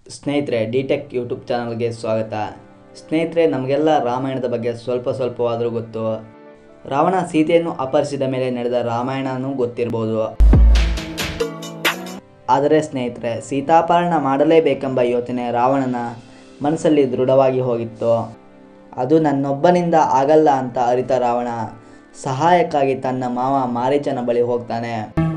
ಸ್ನೇಹಿತರೆ ಡಿಟೆಕ್ ಯೂಟ್ಯೂಬ್ ಚಾನಲ್ಗೆ ಸ್ವಾಗತ ಸ್ನೇಹಿತರೆ ನಮಗೆಲ್ಲ ರಾಮಾಯಣದ ಬಗ್ಗೆ ಸ್ವಲ್ಪ ಸ್ವಲ್ಪವಾದರೂ ಗೊತ್ತು ರಾವಣ ಸೀತೆಯನ್ನು ಅಪಹರಿಸಿದ ಮೇಲೆ ನಡೆದ ರಾಮಾಯಣನೂ ಗೊತ್ತಿರ್ಬೋದು ಆದರೆ ಸ್ನೇಹಿತರೆ ಸೀತಾಪಹರಣ ಮಾಡಲೇಬೇಕೆಂಬ ಯೋಚನೆ ರಾವಣನ ಮನಸ್ಸಲ್ಲಿ ದೃಢವಾಗಿ ಹೋಗಿತ್ತು ಅದು ನನ್ನೊಬ್ಬನಿಂದ ಆಗಲ್ಲ ಅಂತ ಅರಿತ ರಾವಣ ಸಹಾಯಕ್ಕಾಗಿ ತನ್ನ ಮಾವ ಮಾರೀಚನ ಬಳಿ ಹೋಗ್ತಾನೆ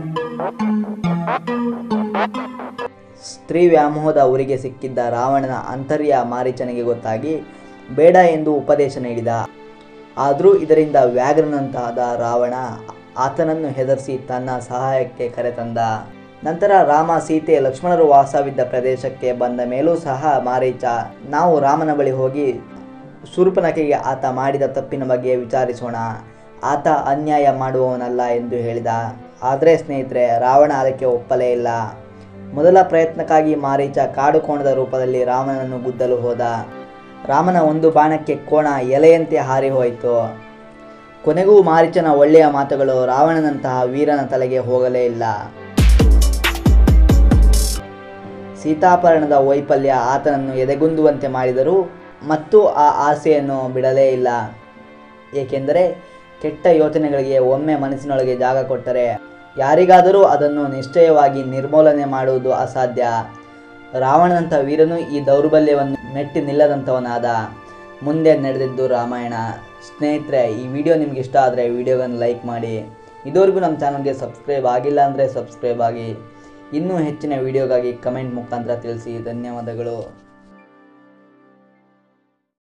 ಸ್ತ್ರೀ ವ್ಯಾಮೋಹದ ಊರಿಗೆ ಸಿಕ್ಕಿದ್ದ ರಾವಣನ ಅಂತರ್ಯ ಮಾರೀಚನಿಗೆ ಗೊತ್ತಾಗಿ ಬೇಡ ಎಂದು ಉಪದೇಶ ನೀಡಿದ ಆದರೂ ಇದರಿಂದ ವ್ಯಾಘ್ರನಂತಾದ ರಾವಣ ಆತನನ್ನು ಹೆದರಿಸಿ ತನ್ನ ಸಹಾಯಕ್ಕೆ ಕರೆತಂದ ನಂತರ ರಾಮ ಸೀತೆ ಲಕ್ಷ್ಮಣರು ವಾಸವಿದ್ದ ಪ್ರದೇಶಕ್ಕೆ ಬಂದ ಮೇಲೂ ಸಹ ಮಾರೀಚ ನಾವು ರಾಮನ ಬಳಿ ಹೋಗಿ ಶೂರ್ಪನಖೆಗೆ ಆತ ಮಾಡಿದ ತಪ್ಪಿನ ಬಗ್ಗೆ ವಿಚಾರಿಸೋಣ ಆತ ಅನ್ಯಾಯ ಮಾಡುವವನಲ್ಲ ಎಂದು ಹೇಳಿದ ಆದರೆ ಸ್ನೇಹಿತರೆ ರಾವಣ ಅದಕ್ಕೆ ಒಪ್ಪಲೇ ಇಲ್ಲ ಮೊದಲ ಪ್ರಯತ್ನಕ್ಕಾಗಿ ಮಾರೀಚ ಕಾಡು ಕೋಣದ ರೂಪದಲ್ಲಿ ರಾಮನನ್ನು ಗುದ್ದಲು ಹೋದ ರಾಮನ ಒಂದು ಬಾಣಕ್ಕೆ ಕೋಣ ಎಲೆಯಂತೆ ಹಾರಿ ಹೋಯಿತು ಕೊನೆಗೂ ಮಾರೀಚನ ಒಳ್ಳೆಯ ಮಾತುಗಳು ರಾವಣನಂತಹ ವೀರನ ತಲೆಗೆ ಹೋಗಲೇ ಇಲ್ಲ ಸೀತಾಪಹರಣದ ವೈಫಲ್ಯ ಆತನನ್ನು ಎದೆಗುಂದುವಂತೆ ಮಾಡಿದರೂ ಮತ್ತು ಆ ಆಸೆಯನ್ನು ಬಿಡಲೇ ಇಲ್ಲ ಏಕೆಂದರೆ ಕೆಟ್ಟ ಯೋಚನೆಗಳಿಗೆ ಒಮ್ಮೆ ಮನಸ್ಸಿನೊಳಗೆ ಜಾಗ ಕೊಟ್ಟರೆ ಯಾರಿಗಾದರೂ ಅದನ್ನು ನಿಶ್ಚಯವಾಗಿ ನಿರ್ಮೂಲನೆ ಮಾಡುವುದು ಅಸಾಧ್ಯ ರಾವಣನಂಥ ವೀರನು ಈ ದೌರ್ಬಲ್ಯವನ್ನು ಮೆಟ್ಟಿ ನಿಲ್ಲದಂಥವನಾದ ಮುಂದೆ ನಡೆದಿದ್ದು ರಾಮಾಯಣ ಸ್ನೇಹಿತರೆ ಈ ವಿಡಿಯೋ ನಿಮ್ಗೆ ಇಷ್ಟ ಆದರೆ ವಿಡಿಯೋವನ್ನು ಲೈಕ್ ಮಾಡಿ ಇದುವರೆಗೂ ನಮ್ಮ ಚಾನಲ್ಗೆ ಸಬ್ಸ್ಕ್ರೈಬ್ ಆಗಿಲ್ಲ ಅಂದರೆ ಸಬ್ಸ್ಕ್ರೈಬ್ ಆಗಿ ಇನ್ನೂ ಹೆಚ್ಚಿನ ವಿಡಿಯೋಗಾಗಿ ಕಮೆಂಟ್ ಮುಖಾಂತರ ತಿಳಿಸಿ ಧನ್ಯವಾದಗಳು